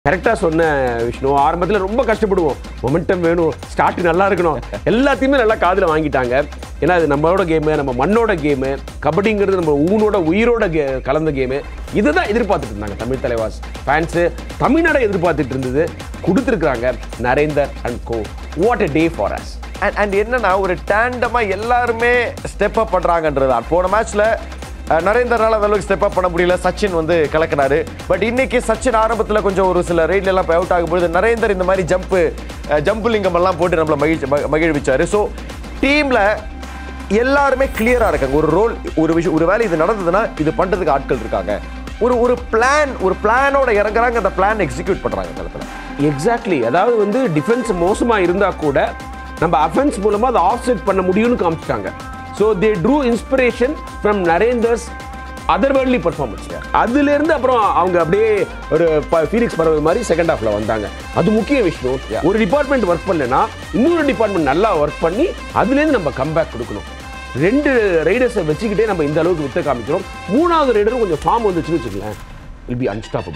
கரெக்டாக சொன்ன விஷ்ணு ஆரம்பத்தில் ரொம்ப கஷ்டப்படுவோம் மொமெண்டம் வேணும் ஸ்டார்ட் நல்லா இருக்கணும் எல்லாத்தையுமே நல்லா காதில் வாங்கிட்டாங்க ஏன்னா இது நம்மளோட கேமு நம்ம மண்ணோட கேமு கபடிங்கிறது நம்ம ஊனோட உயிரோட கே கலந்த கேமு இதுதான் எதிர்பார்த்துட்டு இருந்தாங்க தமிழ் தலைவாஸ் ஃபேன்ஸு தமிழ்நாடை எதிர்பார்த்துட்டு இருந்தது கொடுத்துருக்குறாங்க Narender and co what a day for us and and என்னன்னா ஒரு டேண்டமா எல்லாருமே ஸ்டெப் அப் பண்றாங்கன்றது தான் போன மேட்ச்ல நரேந்தர்னால அந்த அளவுக்கு ஸ்டெப் அப் பண்ண முடியல சச்சின் வந்து கலக்கினாரு பட் இன்னைக்கு சச்சின் ஆரம்பத்தில் கொஞ்சம் ஒரு சில ரைட்ல எல்லாம் அவுட் ஆகும்போது நரேந்தர் இந்த மாதிரி ஜம்ப் ஜம்பு லிங்கம் எல்லாம் போட்டு நம்மள மகிழ்ச்சி ம- மகிழ்விச்சாரு ஸோ டீம்ல எல்லாருமே கிளியரா இருக்காங்க ஒரு ரோல் ஒரு விஷயம் ஒரு வேலை இது நடந்ததுன்னா இது பண்றதுக்கு ஆட்கள் இருக்காங்க ஒரு ஒரு பிளான் ஒரு பிளானோட இறங்குறாங்க அந்த பிளான் எக்ஸிக்யூட் பண்றாங்க களத்துல எக்ஸாக்ட்லி அதாவது வந்து டிஃபென்ஸ் மோசமாக இருந்தால் கூட நம்ம அஃபென்ஸ் மூலமாக அதை ஆஃப் செட் பண்ண முடியும்னு காமிச்சிட்டாங்க so they drew inspiration from Narender's otherworldly performance அதுலேருந்து அப்புறம் அவங்க அப்படியே ஒரு ஃபீனிக்ஸ் பறவை மாதிரி செகண்ட் ஹாஃப்ல வந்தாங்க அது முக்கிய விஷயம் ஒரு டிபார்ட்மெண்ட் ஒர்க் பண்ணலனா இன்னொரு டிபார்ட்மெண்ட் நல்லா ஒர்க் பண்ணி அதுலேருந்து நம்ம கம்பேக் கொடுக்கணும் ரெண்டு ரைடர்ஸை வச்சுக்கிட்டே நம்ம இந்த அளவுக்கு வித்த காமிக்கிறோம் மூணாவது ரைடரும் கொஞ்சம் ஃபார்ம் வந்துச்சுன்னு வச்சுக்கோங்களேன் வில் பி அன்ஸ்டாப்பபிள்